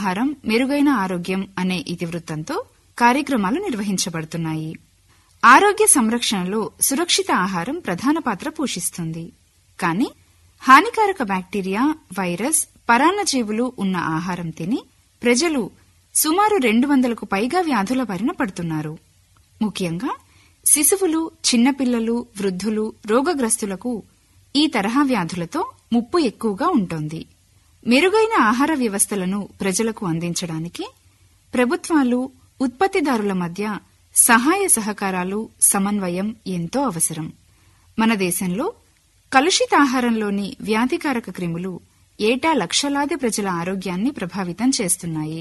ఆహారం మెరుగైన ఆరోగ్యం అనే ఇతివృత్తంతో కార్యక్రమాలు నిర్వహించబడుతున్నాయి ఆరోగ్య సంరక్షణలో సురక్షిత ఆహారం ప్రధాన పాత్ర పోషిస్తుంది కానీ హానికారక బ్యాక్టీరియా వైరస్ పరాన్నజీవులు ఉన్న ఆహారం తిని ప్రజలు సుమారు రెండు వందలకు పైగా వ్యాధుల బారిన పడుతున్నారు ముఖ్యంగా శిశువులు చిన్నపిల్లలు వృద్ధులు రోగగ్రస్తులకు ఈ తరహా వ్యాధులతో ముప్పు ఎక్కువగా ఉంటోంది మెరుగైన ఆహార వ్యవస్థలను ప్రజలకు అందించడానికి ప్రభుత్వాలు ఉత్పత్తిదారుల మధ్య సహాయ సహకారాలు సమన్వయం ఎంతో అవసరం మన దేశంలో కలుషిత ఆహారంలోని వ్యాధికారక క్రిములు ఏటా లక్షలాది ప్రజల ఆరోగ్యాన్ని ప్రభావితం చేస్తున్నాయి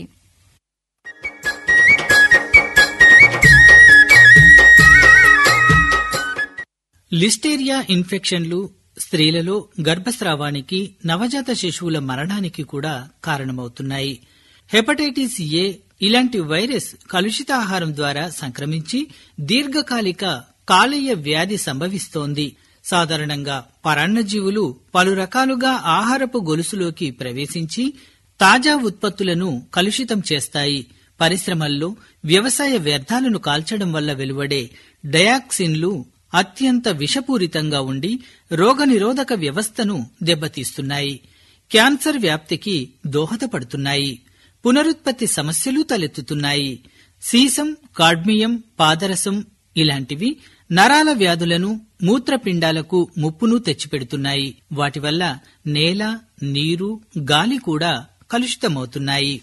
లిస్టేరియా ఇన్ఫెక్షన్లు స్త్రీలలో గర్భస్రావానికి నవజాత శిశువుల మరణానికి కూడా కారణమవుతున్నాయి హెపటైటిస్ ఏ ఇలాంటి వైరస్ కలుషిత ఆహారం ద్వారా సంక్రమించి దీర్ఘకాలిక కాలేయ వ్యాధి సంభవిస్తోంది సాధారణంగా పరాన్నజీవులు పలు రకాలుగా ఆహారపు గొలుసులోకి ప్రవేశించి తాజా ఉత్పత్తులను కలుషితం చేస్తాయి పరిశ్రమల్లో వ్యవసాయ వ్యర్థాలను కాల్చడం వల్ల వెలువడే డయాక్సిన్లు అత్యంత విషపూరితంగా ఉండి రోగనిరోధక వ్యవస్థను దెబ్బతీస్తున్నాయి క్యాన్సర్ వ్యాప్తికి దోహదపడుతున్నాయి పునరుత్పత్తి సమస్యలు తలెత్తుతున్నాయి సీసం కాడ్మియం పాదరసం ఇలాంటివి నరాల వ్యాధులను మూత్రపిండాలకు ముప్పును తెచ్చిపెడుతున్నాయి వాటి వల్ల నేల నీరు గాలి కూడా కలుషితమవుతున్నాయి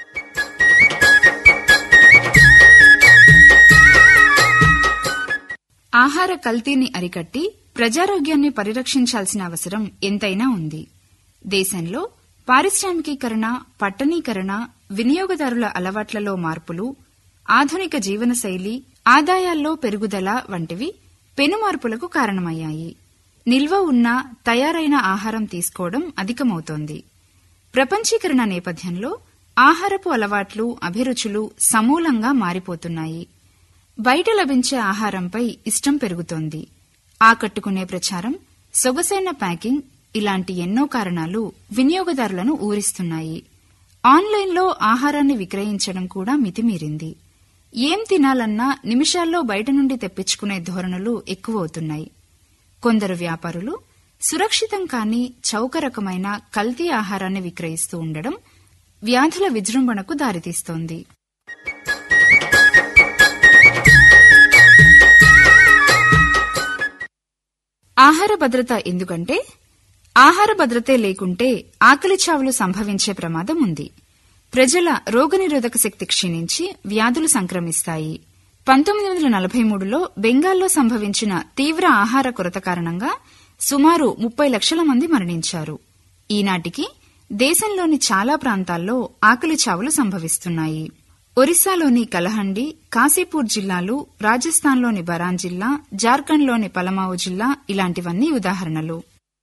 ఆహార కల్తీని అరికట్టి ప్రజారోగ్యాన్ని పరిరక్షించాల్సిన అవసరం ఎంతైనా ఉంది దేశంలో పారిశ్రామికీకరణ పట్టణీకరణ వినియోగదారుల అలవాట్లలో మార్పులు ఆధునిక జీవనశైలి ఆదాయాల్లో పెరుగుదల వంటివి పెనుమార్పులకు కారణమయ్యాయి నిల్వ ఉన్న తయారైన ఆహారం తీసుకోవడం అధికమవుతోంది ప్రపంచీకరణ నేపథ్యంలో ఆహారపు అలవాట్లు అభిరుచులు సమూలంగా మారిపోతున్నాయి బయట లభించే ఆహారంపై ఇష్టం పెరుగుతోంది ఆకట్టుకునే ప్రచారం సొగసైన ప్యాకింగ్ ఇలాంటి ఎన్నో కారణాలు వినియోగదారులను ఊరిస్తున్నాయి ఆన్లైన్లో ఆహారాన్ని విక్రయించడం కూడా మితిమీరింది ఏం తినాలన్నా నిమిషాల్లో బయట నుండి తెప్పించుకునే ధోరణులు ఎక్కువవుతున్నాయి కొందరు వ్యాపారులు సురక్షితం కాని చౌక రకమైన కల్తీ ఆహారాన్ని విక్రయిస్తూ ఉండడం వ్యాధుల విజృంభణకు దారితీస్తోంది ఆహార భద్రత ఎందుకంటే ఆహార భద్రతే లేకుంటే ఆకలి చావులు సంభవించే ప్రమాదం ఉంది ప్రజల రోగనిరోధక శక్తి క్షీణించి వ్యాధులు సంక్రమిస్తాయి పంతొమ్మిది వందల నలభై మూడులో బెంగాల్లో సంభవించిన తీవ్ర ఆహార కొరత కారణంగా సుమారు ముప్పై లక్షల మంది మరణించారు ఈనాటికి దేశంలోని చాలా ప్రాంతాల్లో ఆకలి చావులు సంభవిస్తున్నాయి ఒరిస్సాలోని కలహండి కాశీపూర్ జిల్లాలు రాజస్థాన్లోని బరాన్ జిల్లా జార్ఖండ్లోని పలమావు జిల్లా ఇలాంటివన్నీ ఉదాహరణలు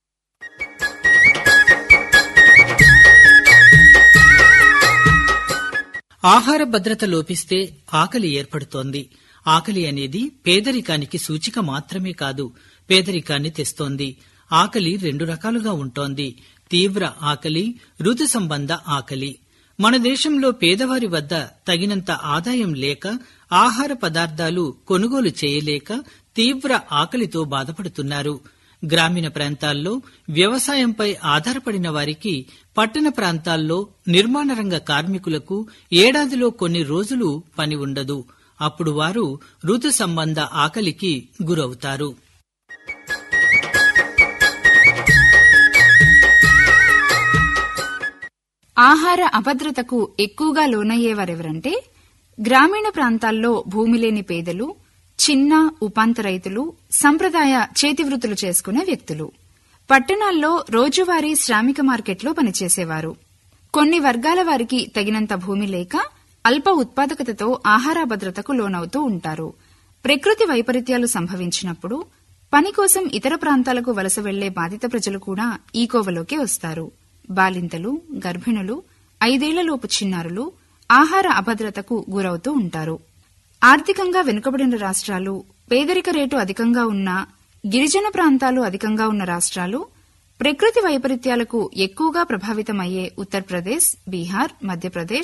ఆహార భద్రత లోపిస్తే ఆకలి ఏర్పడుతోంది ఆకలి అనేది పేదరికానికి సూచిక మాత్రమే కాదు పేదరికాన్ని తెస్తోంది ఆకలి రెండు రకాలుగా ఉంటోంది తీవ్ర ఆకలి ఋతు సంబంధ ఆకలి మన దేశంలో పేదవారి వద్ద తగినంత ఆదాయం లేక ఆహార పదార్థాలు కొనుగోలు చేయలేక తీవ్ర ఆకలితో బాధపడుతున్నారు గ్రామీణ ప్రాంతాల్లో వ్యవసాయంపై ఆధారపడిన వారికి పట్టణ ప్రాంతాల్లో నిర్మాణ రంగ కార్మికులకు ఏడాదిలో కొన్ని రోజులు పని ఉండదు అప్పుడు వారు ఋతు సంబంధ ఆకలికి గురవుతారు ఆహార అభద్రతకు ఎక్కువగా లోనయ్యేవారెవరంటే గ్రామీణ ప్రాంతాల్లో భూమి లేని పేదలు చిన్న ఉపాంత రైతులు సంప్రదాయ చేతివృత్తులు చేసుకునే వ్యక్తులు పట్టణాల్లో రోజువారీ శ్రామిక మార్కెట్లో పనిచేసేవారు కొన్ని వర్గాల వారికి తగినంత భూమి లేక అల్ప ఉత్పాదకతతో ఆహార భద్రతకు లోనవుతూ ఉంటారు ప్రకృతి వైపరీత్యాలు సంభవించినప్పుడు పని కోసం ఇతర ప్రాంతాలకు వలస వెళ్లే బాధిత ప్రజలు కూడా ఈ కోవలోకే వస్తారు బాలింతలు గర్భిణులు ఐదేళ్లలోపు చిన్నారులు ఆహార అభద్రతకు గురవుతూ ఉంటారు ఆర్థికంగా వెనుకబడిన రాష్ట్రాలు పేదరిక రేటు అధికంగా ఉన్న గిరిజన ప్రాంతాలు అధికంగా ఉన్న రాష్ట్రాలు ప్రకృతి వైపరీత్యాలకు ఎక్కువగా ప్రభావితమయ్యే ఉత్తరప్రదేశ్ బీహార్ మధ్యప్రదేశ్